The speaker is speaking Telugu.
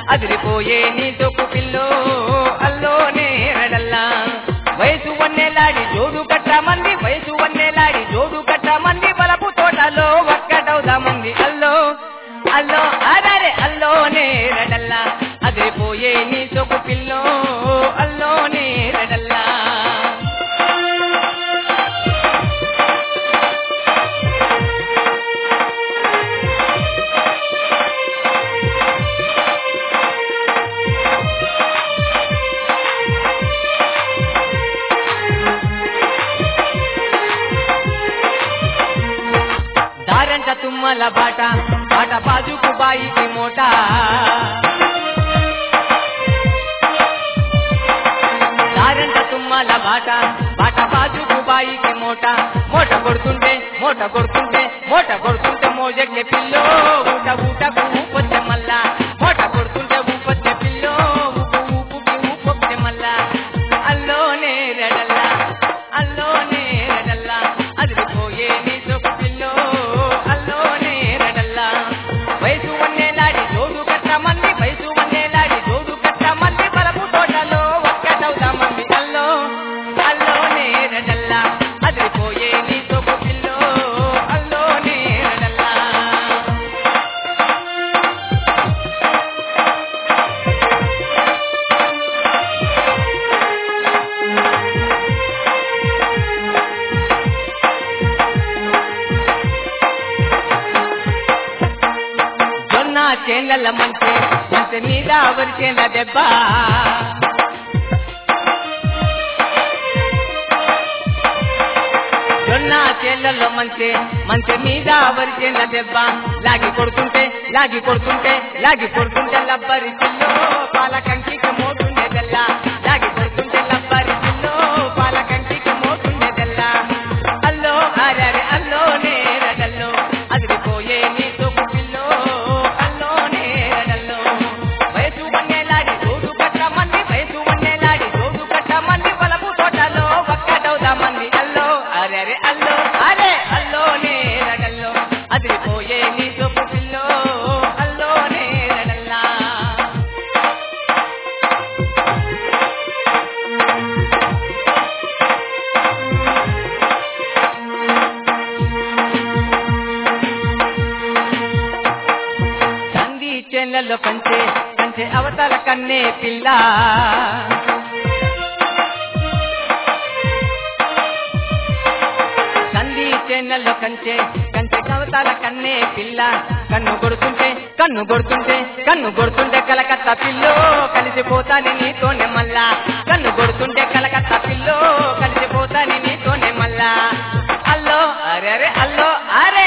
అదిరిపోయే నీ తొక్కు పిల్లో అల్లోనే రడల్లా వయసు వన్నెలాడి జోడు కట్ట మంది వయసు వన్నెలాడి జోడు కట్ట మంది బలపు తోటలో ఒక్కటవుదామంది అల్లో అల్లో అదరే అల్లోనే రడల్లా అదిరిపోయే నీ తొక్కు పిల్లో అల్లోనే రడల్లా దారంట తుమ్మల బాట బాట బాజుకు బాయికి మోట దారంట తుమ్మల బాట బాట బాజుకు బాయికి మోట మోట కొడుతుంటే మోట కొడుతుంటే మోట కొడుతుంటే మోజెక్కే పిల్లో ఊట ఊటకు ఊపొచ్చే మల్లా మోట కొడుతుంటే ఊపొచ్చే పిల్లో ఊపు ఊపుకి ఊపొచ్చే మల్లా అల్లోనే రెడల్లా అల్లోనే రెడల్లా అదిరిపోయే నీ సొక్కు పిల్లో అల్లోనే రెడల్లా వయసు వన్నేలాడి జోడు కట్ట మంది వయసు వన్నేలాడి జోడు కట్ట మంది బలపు తోటలో ఒక్కటవుదా మంది అల్లో అల్లోనే రెడల్లా అదిరిపోయే నీ సొక్కు పిల్లో అల్లోనే రెడల్లా జొన్న చేనల మంచి మంచి మీద వరిచేన దెబ్బ జొన్న చేనల్లో మంచి మంచి మీద వరిచేన దెబ్బ లాగి కొడుతుంటే లాగి కొడుతుంటే లాగి కొడుతుంటే లబ్బరి పిల్లో పాల కంకికి మోతుండేదల్లా లాగి కొడుతుంటే లబ్బరి పిల్లో పాల కంకికి మోతుండేదల్లా అల్లో అరే అల్లో నేరడల్లో అదిరిపోయే నీ తొక్కు పిల్లో అల్లో నేరడల్లో వయసు వన్నెలాడి జోడు కట్ట మంది వయసు వన్నెలాడి జోడు కట్ట మంది పొలపు తోటలో ఒక్కటవుదా మంది అల్లో అరే అరే అల్లో అరే అల్లో నేరడల్లో అదిరిపోయే నీ తొక్కు పిల్లో అల్లో నేరడల్లా కంది చేనల్లో కంచే కంచే అవతల కన్నే పిల్ల కంది చేనల్లో కంచే కంచే అవతల కన్నే పిల్ల కన్ను కొడుతుంటే కన్ను కొడుతుంటే కన్ను కొడుతుంటే కలకత్తా పిల్లో కలిసిపోతాని నీతోనే మళ్ళా కన్ను కొడుతుంటే కలకత్తా పిల్లో కలిసిపోతాని నీతోనే మళ్ళా అల్లో అరే అరే అల్లో అరే